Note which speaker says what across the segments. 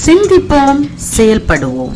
Speaker 1: சிந்திப்போம் செயல்படுவோம்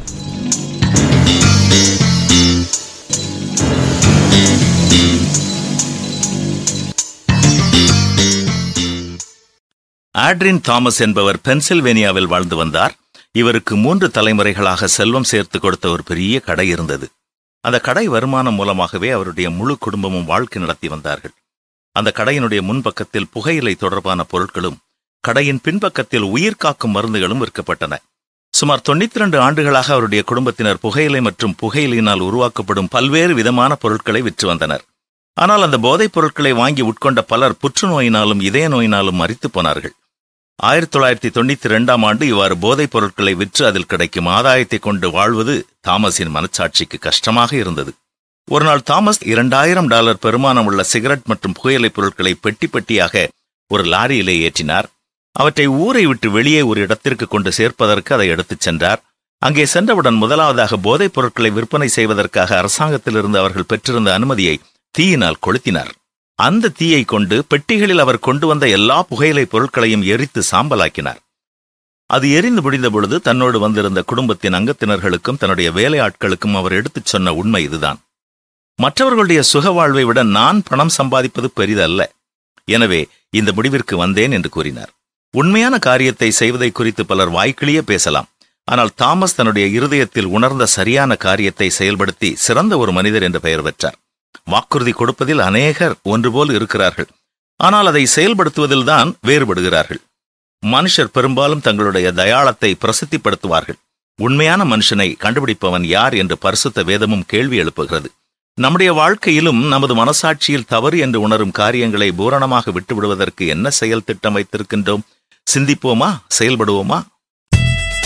Speaker 2: ஆட்ரின் தாமஸ் என்பவர் பென்சில்வேனியாவில் வாழ்ந்து வந்தார் இவருக்கு மூன்று தலைமுறைகளாக செல்வம் சேர்த்து கொடுத்த ஒரு பெரிய கடை இருந்தது அந்த கடை வருமானம் மூலமாகவே அவருடைய முழு குடும்பமும் வாழ்க்கை நடத்தி வந்தார்கள் அந்த கடையினுடைய முன்பக்கத்தில் புகையிலை தொடர்பான பொருட்களும் கடையின் பின்பக்கத்தில் உயிர் காக்கும் மருந்துகளும் விற்கப்பட்டன சுமார் தொண்ணூத்தி ரெண்டு ஆண்டுகளாக அவருடைய குடும்பத்தினர் புகையிலை மற்றும் புகையிலையினால் உருவாக்கப்படும் பல்வேறு விதமான பொருட்களை விற்று வந்தனர் ஆனால் அந்த போதைப் பொருட்களை வாங்கி உட்கொண்ட பலர் புற்றுநோயினாலும் இதய நோயினாலும் மரித்து போனார்கள் ஆயிரத்தி தொள்ளாயிரத்தி தொண்ணூத்தி ரெண்டாம் ஆண்டு இவ்வாறு போதைப் பொருட்களை விற்று அதில் கிடைக்கும் ஆதாயத்தை கொண்டு வாழ்வது தாமஸின் மனச்சாட்சிக்கு கஷ்டமாக இருந்தது ஒரு நாள் தாமஸ் இரண்டாயிரம் டாலர் பெருமானம் உள்ள சிகரெட் மற்றும் புகையிலை பொருட்களை பெட்டி பெட்டியாக ஒரு லாரியிலே ஏற்றினார் அவற்றை ஊரை விட்டு வெளியே ஒரு இடத்திற்கு கொண்டு சேர்ப்பதற்கு அதை எடுத்துச் சென்றார் அங்கே சென்றவுடன் முதலாவதாக போதைப் பொருட்களை விற்பனை செய்வதற்காக அரசாங்கத்திலிருந்து அவர்கள் பெற்றிருந்த அனுமதியை தீயினால் கொளுத்தினார் அந்த தீயை கொண்டு பெட்டிகளில் அவர் கொண்டு வந்த எல்லா புகையிலை பொருட்களையும் எரித்து சாம்பலாக்கினார் அது எரிந்து முடிந்த பொழுது தன்னோடு வந்திருந்த குடும்பத்தின் அங்கத்தினர்களுக்கும் தன்னுடைய வேலையாட்களுக்கும் அவர் எடுத்துச் சொன்ன உண்மை இதுதான் மற்றவர்களுடைய சுக வாழ்வை விட நான் பணம் சம்பாதிப்பது பெரிதல்ல எனவே இந்த முடிவிற்கு வந்தேன் என்று கூறினார் உண்மையான காரியத்தை செய்வதை குறித்து பலர் வாய்க்கிளிய பேசலாம் ஆனால் தாமஸ் தன்னுடைய இருதயத்தில் உணர்ந்த சரியான காரியத்தை செயல்படுத்தி சிறந்த ஒரு மனிதர் என்று பெயர் பெற்றார் வாக்குறுதி கொடுப்பதில் அநேகர் ஒன்றுபோல் இருக்கிறார்கள் ஆனால் அதை செயல்படுத்துவதில்தான் வேறுபடுகிறார்கள் மனுஷர் பெரும்பாலும் தங்களுடைய தயாளத்தை பிரசித்திப்படுத்துவார்கள் உண்மையான மனுஷனை கண்டுபிடிப்பவன் யார் என்று பரிசுத்த வேதமும் கேள்வி எழுப்புகிறது நம்முடைய வாழ்க்கையிலும் நமது மனசாட்சியில் தவறு என்று உணரும் காரியங்களை பூரணமாக விட்டுவிடுவதற்கு என்ன செயல் திட்டம் வைத்திருக்கின்றோம் சிந்திப்போமா செயல்படுவோமா